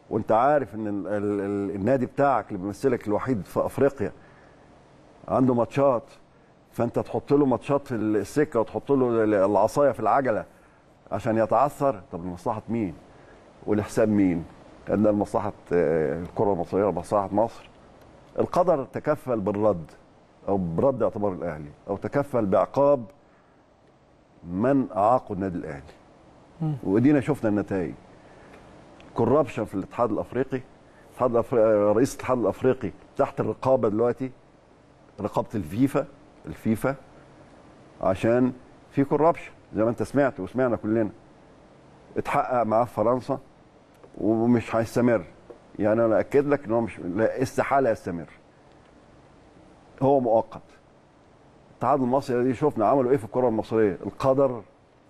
وانت عارف ان ال ال ال النادي بتاعك اللي بيمثلك الوحيد في افريقيا عنده ماتشات فانت تحط له ماتشات في السكه وتحط له العصايه في العجله عشان يتعثر طب لمصلحه مين؟ ولحساب مين؟ كان ده لمصلحه آه، الكره المصريه ومصلحه مصر القدر تكفل بالرد او برد اعتبار الاهلي او تكفل بعقاب من اعاقوا النادي الاهلي ودينا شفنا النتائج كوربشن في الاتحاد الافريقي الاتحاد الأفريقي رئيس الاتحاد الافريقي تحت الرقابه دلوقتي رقابه الفيفا الفيفا عشان في كوربشن زي ما انت سمعت وسمعنا كلنا اتحقق معاه في فرنسا ومش هيستمر يعني انا اكد لك ان هو مش لا استحاله يستمر هو مؤقت الاتحاد المصري دي شفنا عملوا ايه في الكره المصريه القدر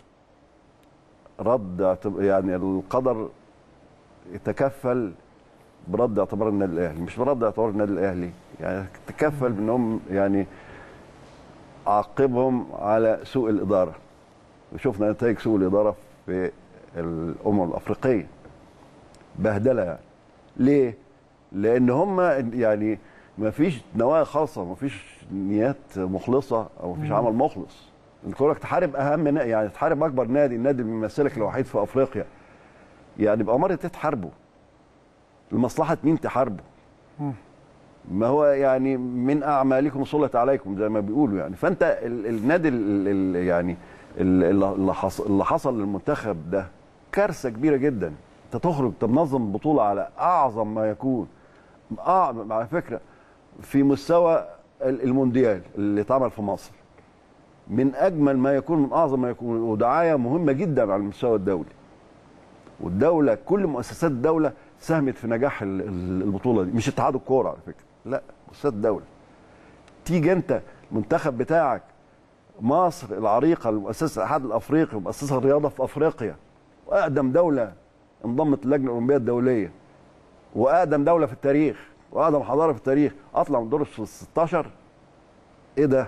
رد اعتب- يعني القدر يتكفل برد اعتبار النادي الاهلي مش برد اعتبار النادي الاهلي يعني تكفل بانهم يعني عاقبهم على سوء الاداره وشفنا نتائج سوء الاداره في الامم الافريقيه بهدله يعني ليه؟ لان هم يعني ما فيش نوايا خالصه ما فيش نيات مخلصه او ما فيش عمل مخلص الكوره تحارب اهم نا- يعني تحارب اكبر نادي النادي اللي بيمثلك الوحيد في افريقيا يعني بأمارة ايه تحاربه لمصلحه مين تحاربه ما هو يعني من اعمالكم صلت عليكم زي ما بيقولوا يعني فانت ال- النادي ال- ال- يعني ال- اللي حص- اللي حصل للمنتخب ده كارثه كبيره جدا انت تخرج تنظم بطوله على اعظم ما يكون اه على فكره في مستوى ال- المونديال اللي اتعمل في مصر من اجمل ما يكون من اعظم ما يكون ودعايه مهمه جدا على المستوى الدولي والدوله كل مؤسسات الدوله ساهمت في نجاح ال- ال- البطوله دي مش اتحاد الكوره على فكره لا مؤسسات الدوله تيجي انت المنتخب بتاعك مصر العريقه المؤسسه الاتحاد الافريقي ومؤسسه الرياضه في افريقيا واقدم دوله انضمت اللجنه الاولمبيه الدوليه واقدم دوله في التاريخ واقدم حضاره في التاريخ اطلع من دور ال 16 ايه ده؟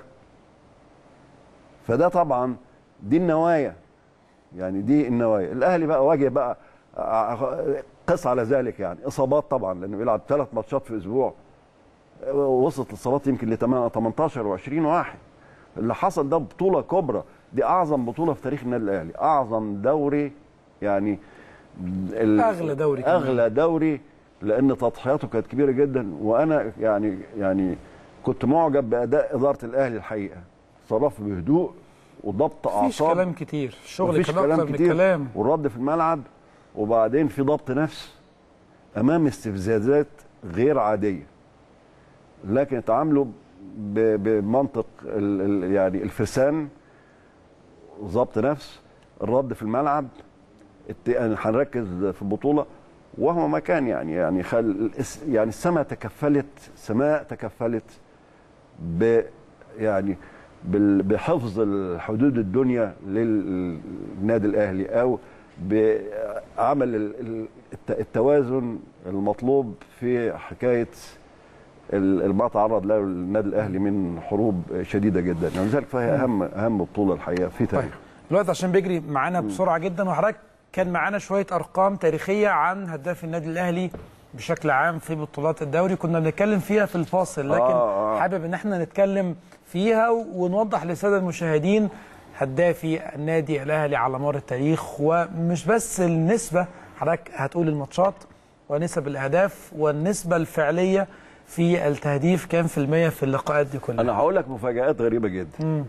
فده طبعا دي النوايا يعني دي النوايا الاهلي بقى واجه بقى قس على ذلك يعني اصابات طبعا لانه بيلعب ثلاث ماتشات في اسبوع وصلت الاصابات يمكن ل 18 و20 واحد اللي حصل ده بطوله كبرى دي اعظم بطوله في تاريخ النادي الاهلي اعظم دوري يعني ال- أغلى دوري كمان. اغلى دوري لان تضحياته كانت كبيره جدا وانا يعني يعني كنت معجب باداء اداره الاهلي الحقيقه صرف بهدوء وضبط مفيش اعصاب كلام كتير الشغل مفيش كان اكتر من كتير الكلام والرد في الملعب وبعدين في ضبط نفس امام استفزازات غير عاديه لكن اتعاملوا ب- بمنطق ال ال يعني الفرسان ضبط نفس الرد في الملعب الت- يعني هنركز في البطوله وهو ما كان يعني يعني خل الس- يعني السماء تكفلت سماء تكفلت ب يعني بال- بحفظ الحدود الدنيا للنادي الاهلي او بعمل ال- ال- الت- التوازن المطلوب في حكايه ال- ما تعرض له النادي الاهلي من حروب شديده جدا يعني لذلك فهي اهم اهم بطوله الحقيقه في طيب تاريخ الوقت عشان بيجري معانا بسرعه جدا وحضرتك كان معانا شويه ارقام تاريخيه عن هداف النادي الاهلي بشكل عام في بطولات الدوري كنا بنتكلم فيها في الفاصل لكن آه، آه. حابب ان احنا نتكلم فيها ونوضح للساده المشاهدين هدافي النادي الاهلي على مر التاريخ ومش بس النسبه حضرتك هتقول الماتشات ونسب الاهداف والنسبه الفعليه في التهديف كام في المية في اللقاءات دي كلها انا هقول لك مفاجات غريبه جدا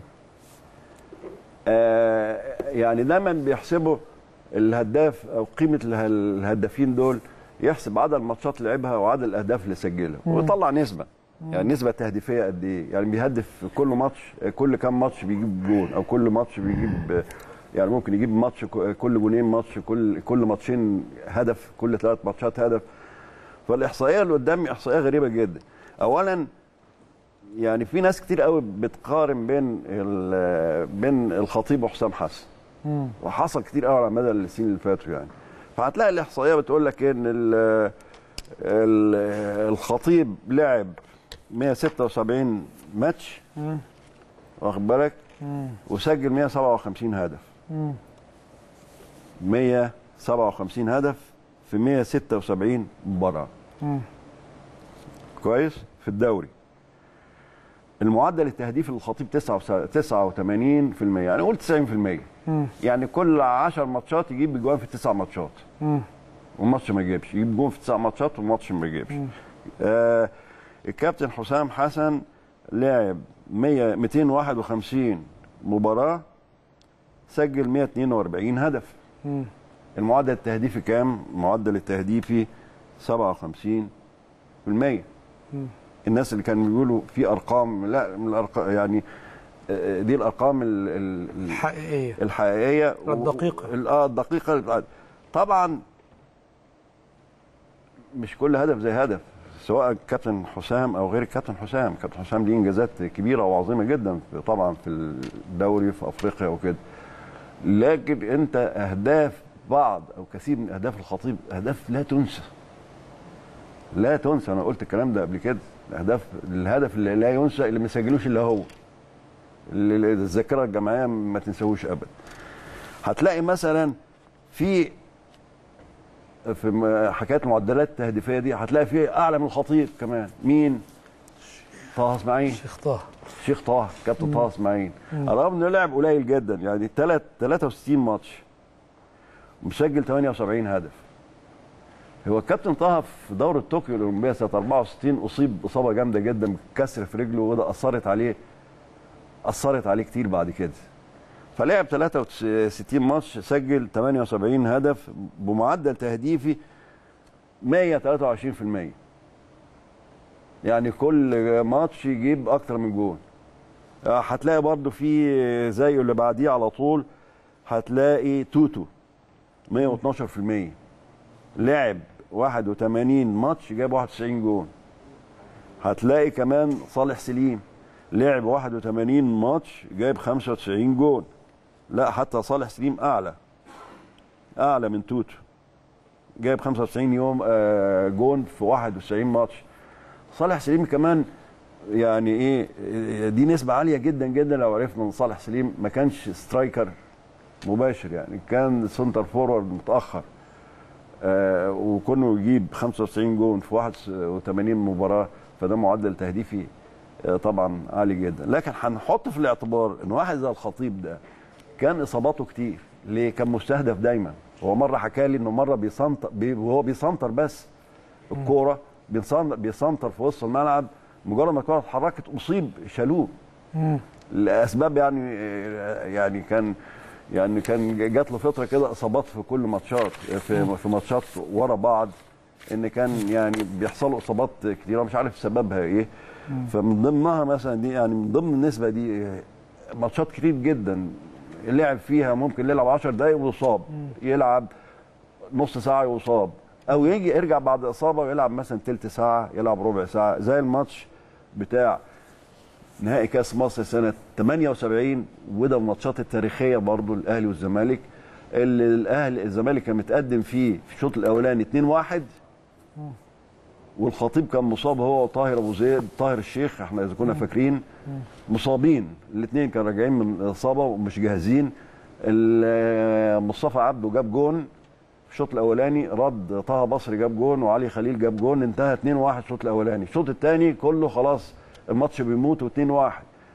آه يعني دايما بيحسبوا الهداف او قيمه اله- الهدافين دول يحسب عدد الماتشات اللي لعبها وعدد الاهداف اللي سجلها ويطلع نسبه يعني نسبه تهديفيه قد ايه يعني بيهدف في كل ماتش كل كام ماتش بيجيب جول او كل ماتش بيجيب يعني ممكن يجيب ماتش كل جونين ماتش كل كل ماتشين هدف كل ثلاث ماتشات هدف فالاحصائيه اللي قدامي احصائيه غريبه جدا اولا يعني في ناس كتير قوي بتقارن بين ال- بين الخطيب وحسام حسن وحصل كتير قوي على مدى السنين اللي فاتوا يعني فهتلاقي الاحصائيه بتقول لك ان ال- ال- الخطيب لعب 176 ماتش واخد بالك وسجل 157 هدف 157 هدف في 176 مباراه كويس في الدوري المعدل التهديفي للخطيب 89% يعني قول 90% يعني كل 10 ماتشات يجيب جوان في 9 ماتشات والماتش ما يجيبش يجيب جون في 9 ماتشات والماتش ما يجيبش آه الكابتن حسام حسن لعب 100 251 مباراه سجل 142 هدف المعدل التهديفي كام؟ المعدل التهديفي 57% الناس اللي كانوا بيقولوا في ارقام لا من الارقام يعني آه، دي الارقام ال- ال- ال- حقيقيه الحقيقيه و- الدقيقة. ال- اه الدقيقه طبعا مش كل هدف زي هدف سواء كابتن حسام او غير الكابتن حسام كابتن حسام ليه انجازات كبيره وعظيمه جدا في- طبعا في الدوري في افريقيا وكده لكن انت اهداف بعض او كثير من اهداف الخطيب اهداف لا تنسى لا تنسى انا قلت الكلام ده قبل كده الاهداف الهدف اللي لا ينسى اللي ما يسجلوش الا هو اللي اللي الذاكره الجماعيه ما تنساهوش ابدا هتلاقي مثلا في في م- حكايه المعدلات التهديفيه دي هتلاقي في اعلى من الخطيب كمان مين طه اسماعيل شيخ طه شيخ طه كابتن طه اسماعيل رغم انه لعب قليل جدا يعني تلات 63 ماتش مسجل 78 هدف هو الكابتن طه في دوره طوكيو الاولمبيه سنه 64 اصيب اصابه جامده جدا كسر في رجله وده اثرت عليه اثرت عليه كتير بعد كده فلعب 63 ماتش سجل 78 هدف بمعدل تهديفي 123% يعني كل ماتش يجيب اكتر من جول آه، هتلاقي برضو في زيه اللي بعديه على طول هتلاقي توتو 112% لعب 81 ماتش جاب 91 جول هتلاقي كمان صالح سليم لعب 81 ماتش جايب 95 جول لا حتى صالح سليم اعلى اعلى من توتو جايب 95 يوم آه، جون في 91 ماتش صالح سليم كمان يعني ايه دي نسبة عالية جدا جدا لو عرفنا ان صالح سليم ما كانش سترايكر مباشر يعني كان سنتر فورورد متأخر آه وكونه يجيب 95 جون في 81 مباراة فده معدل تهديفي آه طبعا عالي جدا لكن هنحط في الاعتبار ان واحد زي الخطيب ده كان اصاباته كتير ليه كان مستهدف دايما هو مره حكى لي انه مره بيسنطر بي وهو بيسنطر بس الكوره بيسنطر, بيسنطر في وسط الملعب مجرد ما الكوره اتحركت اصيب شالوه لاسباب يعني يعني كان يعني كان جات له فتره كده اصابات في كل ماتشات في في ماتشات ورا بعض ان كان يعني بيحصل له اصابات كتيره مش عارف سببها ايه فمن ضمنها مثلا دي يعني من ضمن النسبه دي ماتشات كتير جدا لعب فيها ممكن يلعب 10 دقايق ويصاب يلعب نص ساعه ويصاب او يجي يرجع بعد اصابه ويلعب مثلا تلت ساعه يلعب ربع ساعه زي الماتش بتاع نهائي كاس مصر سنه 78 وده من الماتشات التاريخيه برضو الاهلي والزمالك اللي الاهلي الزمالك كان متقدم فيه في الشوط الاولاني 2-1 والخطيب كان مصاب هو وطاهر ابو زيد طاهر الشيخ احنا اذا كنا فاكرين مصابين الاثنين كانوا راجعين من اصابه ومش جاهزين ال- مصطفى عبده جاب جون في الشوط الاولاني رد طه بصري جاب جون وعلي خليل جاب جون انتهى 2-1 الشوط الاولاني الشوط الثاني كله خلاص الماتش بيموت و2-1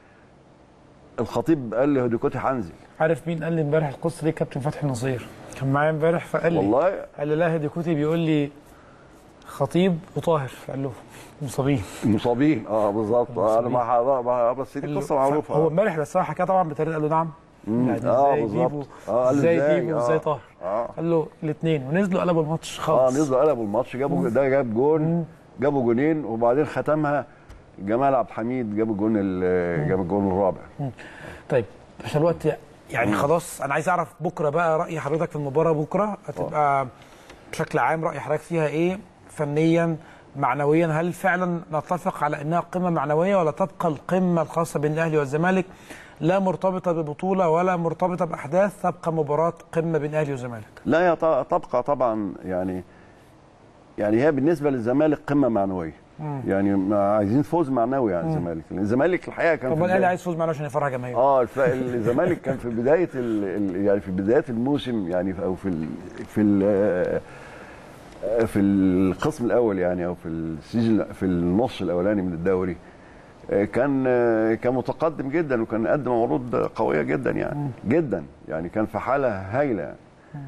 الخطيب قال لي هديكوتي هنزل عارف مين قال لي امبارح القصه دي كابتن فتحي نصير كان معايا امبارح فقال لي والله قال لي لا هدي كوتي بيقول لي خطيب وطاهر قال له مصابين مصابين اه بالظبط آه انا ما حضر- ما بس دي قصه معروفه هو آه. امبارح بس هو حكاها طبعا بطريقه قال له نعم يعني آه، ازاي بالظبط. ديبو آه، قال له ازاي إزاي؟ ديبو آه. وازاي طاهر آه. قال له الاثنين ونزلوا قلبوا الماتش اه خالص نزلوا قلبوا الماتش جابوا ده جاب جون جابوا جونين وبعدين ختمها جمال عبد الحميد جاب الجون ال- جاب الجون الرابع طيب عشان الوقت يعني خلاص انا عايز اعرف بكره بقى راي حضرتك في المباراه بكره هتبقى بشكل عام راي حضرتك فيها ايه فنيا معنويا هل فعلا نتفق على انها قمه معنويه ولا تبقى القمه الخاصه بين الاهلي والزمالك لا مرتبطه ببطوله ولا مرتبطه باحداث تبقى مباراه قمه بين الاهلي والزمالك لا هي ط- تبقى طبعا يعني يعني هي بالنسبه للزمالك قمه معنويه يعني ما عايزين فوز معنوي على الزمالك لان الزمالك الحقيقه كان طب في ما الاهلي بداية- عايز يفوز معنا عشان يفرح جماهيره اه الف... الزمالك كان في بدايه ال... ال... يعني في بدايه الموسم يعني في- او في ال... في ال... في القسم الاول يعني او في السيزون في النص الاولاني من الدوري آه، كان آه، كان متقدم جدا وكان قدم عروض قويه جدا يعني جدا يعني كان في حاله هايله يعني.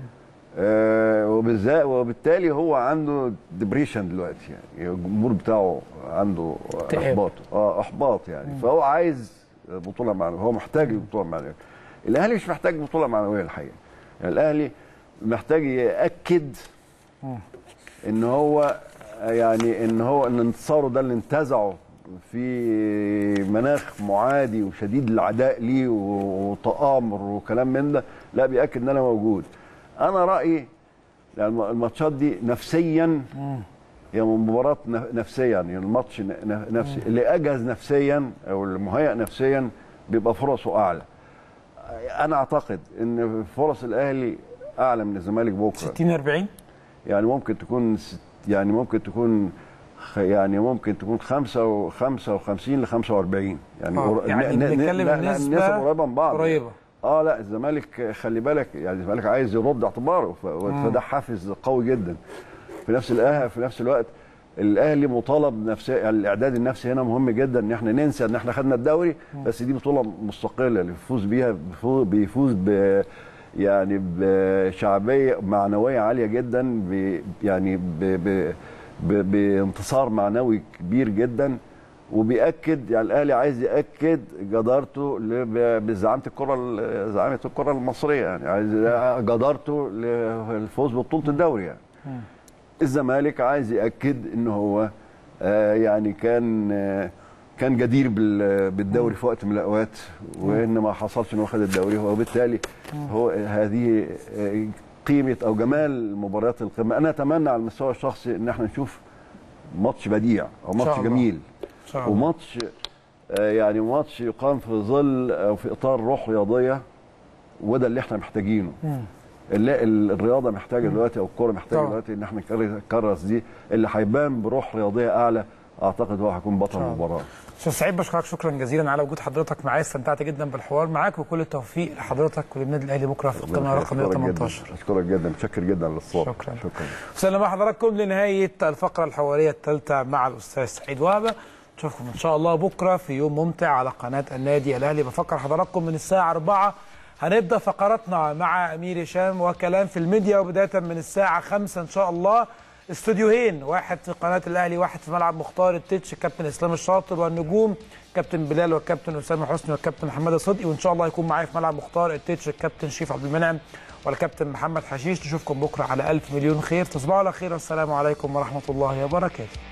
آه، وبالذات وبالتالي هو عنده ديبريشن دلوقتي يعني الجمهور بتاعه عنده اكتئاب. احباط اه احباط يعني فهو عايز بطوله معنويه هو محتاج البطوله المعنويه الاهلي مش محتاج بطوله معنويه الحقيقه يعني الاهلي محتاج ياكد ان هو يعني ان هو ان انتصاره ده اللي انتزعه في مناخ معادي وشديد العداء ليه وتآمر وكلام من ده لا بيأكد ان انا موجود انا رأيي يعني الماتشات دي نفسيا هي مباراة ن- نفسيا يعني الماتش ن- ن- نفسي اللي اجهز نفسيا او المهيأ نفسيا بيبقى فرصه اعلى انا اعتقد ان فرص الاهلي اعلى من الزمالك بكره 60 40 يعني ممكن تكون ست- يعني ممكن تكون خ- يعني ممكن تكون 5 و 55 ل 45 يعني آه، قر- يعني ن- ن- بنتكلم لا- لا، النسبة النسب قريبه من بعض قريبة. اه لا الزمالك خلي بالك يعني الزمالك عايز يرد اعتباره ف- فده حافز قوي جدا في نفس الأه في نفس الوقت الاهلي مطالب نفسيا يعني الاعداد النفسي هنا مهم جدا ان احنا ننسى ان احنا خدنا الدوري بس دي بطوله مستقله اللي بيفوز بيها بيفوز, بيفوز ب يعني بشعبيه معنويه عاليه جدا ب يعني ب ب ب بانتصار معنوي كبير جدا وبيأكد يعني الاهلي عايز يأكد جدارته ل- بزعامه الكره ال- زعامه الكره المصريه يعني عايز جدارته للفوز ببطوله الدوري يعني الزمالك عايز ياكد ان هو آه، يعني كان آه، كان جدير بال- بالدوري في وقت من الاوقات وان ما حصلش انه خد الدوري وبالتالي هو هذه آه، قيمه او جمال مباريات القمه انا اتمنى على المستوى الشخصي ان احنا نشوف ماتش بديع او شاء ماتش الله. جميل ان شاء الله وماتش آه، يعني ماتش يقام في ظل او في اطار روح رياضيه وده اللي احنا محتاجينه اللي ال- الرياضه محتاجه دلوقتي او الكوره محتاجه طبعا. دلوقتي ان احنا نكر- نكرس دي اللي هيبان بروح رياضيه اعلى اعتقد هو هيكون بطل شاء الله. المباراه استاذ سعيد بشكرك شكرا جزيلا على وجود حضرتك معايا استمتعت جدا بالحوار معاك وكل التوفيق لحضرتك وللنادي الاهلي بكره في القمه رقم أشكرك جداً. 118 اشكرك جدا متشكر جدا للصوت شكراً. شكرا وصلنا مع حضراتكم لنهايه الفقره الحواريه الثالثه مع الاستاذ سعيد وهبه نشوفكم ان شاء الله بكره في يوم ممتع على قناه النادي الاهلي بفكر حضراتكم من الساعه 4 هنبدا فقراتنا مع امير هشام وكلام في الميديا وبدايه من الساعه 5 ان شاء الله استوديوهين واحد في قناه الاهلي واحد في ملعب مختار التتش الكابتن اسلام الشاطر والنجوم كابتن بلال والكابتن اسامه حسني والكابتن محمد صدقي وان شاء الله يكون معايا في ملعب مختار التتش الكابتن شريف عبد المنعم والكابتن محمد حشيش نشوفكم بكره على الف مليون خير تصبحوا على خير والسلام عليكم ورحمه الله وبركاته